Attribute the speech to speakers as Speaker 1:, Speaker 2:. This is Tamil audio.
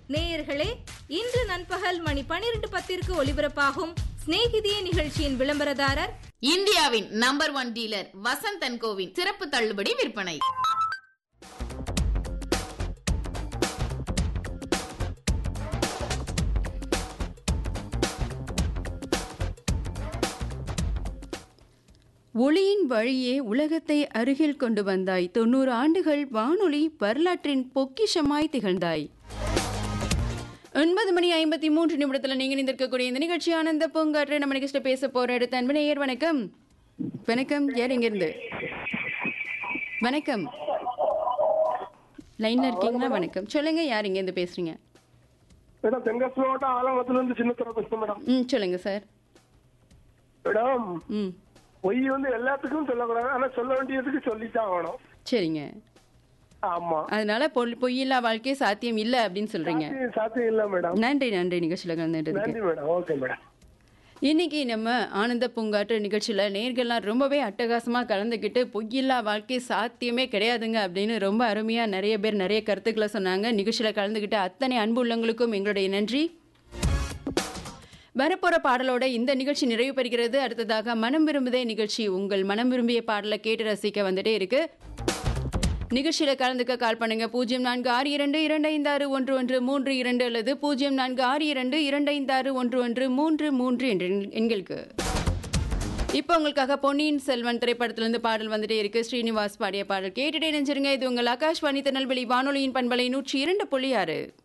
Speaker 1: நேயர்களே இன்று நண்பகல் மணி பனிரெண்டு பத்திற்கு ஒலிபரப்பாகும் சிநேகிதியே நிகழ்ச்சியின் விளம்பரதாரர்
Speaker 2: இந்தியாவின் நம்பர் ஒன் டீலர் வசந்தன் கோவின் சிறப்பு தள்ளுபடி விற்பனை
Speaker 3: ஒளியின் வழியே உலகத்தை அருகில் கொண்டு வந்தாய் தொண்ணூறு ஆண்டுகள் வானொலி வரலாற்றின் பொக்கிஷமாய் திகழ்ந்தாய் ஒன்பது மணி ஐம்பத்தி மூன்று நிமிடத்தில் நீங்கள் இருந்திருக்கக்கூடிய இந்த நிகழ்ச்சி ஆனந்த பூங்காற்று நம்ம நிகழ்ச்சியில பேச போற அடுத்த அன்பனையர் வணக்கம் வணக்கம் யார் எங்கிருந்து வணக்கம் லைன்ல இருக்கீங்களா வணக்கம் சொல்லுங்க யார் இங்கேருந்து பேசுறீங்க
Speaker 4: மேடம் தென்காசி மாவட்டம் ஆலங்குளத்துல இருந்து சின்னத்துறை பேசுறேன் மேடம்
Speaker 3: ம் சொல்லுங்க சார்
Speaker 4: மேடம்
Speaker 3: ம்
Speaker 4: பொய் வந்து எல்லாத்துக்கும் சொல்லக்கூடாது ஆனா சொல்ல வேண்டியதுக்கு சொல்லித்தான் ஆகணும்
Speaker 3: சரிங்க
Speaker 4: ஆமா
Speaker 3: அதனால பொல் பொய்யில்லா வாழ்க்கை சாத்தியம் இல்லை அப்படின்னு சொல்றீங்க
Speaker 4: சாத்தியம் சாத்தியம் இல்ல மேடம்
Speaker 3: நன்றி நன்றி நிகழ்ச்சியில் கலந்துட்டு
Speaker 4: நன்றி மேடம் ஓகே மேடம்
Speaker 3: இன்னைக்கு நம்ம ஆனந்த பூங்காற்று நிகழ்ச்சியில் நேர்கள்லாம் ரொம்பவே அட்டகாசமாக கலந்துக்கிட்டு பொய்யில்லா வாழ்க்கை சாத்தியமே கிடையாதுங்க அப்படின்னு ரொம்ப அருமையாக நிறைய பேர் நிறைய கருத்துக்களை சொன்னாங்க நிகழ்ச்சியில் கலந்துக்கிட்ட அத்தனை அன்பு உள்ளங்களுக்கும் எங்களுடைய நன்றி வரப்போற பாடலோட இந்த நிகழ்ச்சி நிறைவு பெறுகிறது அடுத்ததாக மனம் விரும்புதே நிகழ்ச்சி உங்கள் மனம் விரும்பிய பாடலை கேட்டு ரசிக்க வந்துட்டே இருக்கு நிகழ்ச்சியில கலந்துக்க கால் பண்ணுங்க பூஜ்ஜியம் நான்கு ஆறு இரண்டு இரண்டு ஐந்து ஆறு ஒன்று ஒன்று மூன்று இரண்டு அல்லது பூஜ்ஜியம் நான்கு ஆறு இரண்டு இரண்டு ஐந்து ஆறு ஒன்று ஒன்று மூன்று மூன்று என்ற எண்- எண்களுக்கு இப்போ உங்களுக்காக பொன்னியின் செல்வன் திரைப்படத்திலிருந்து பாடல் வந்துட்டே இருக்கு ஸ்ரீனிவாஸ் பாடிய பாடல் கேட்டுட்டே நினைச்சிருங்க இது உங்கள் ஆகாஷ்வாணி திருநெல்வேலி வானொலியின் பண்பலை நூற்றி இரண்டு புள்ளி ஆறு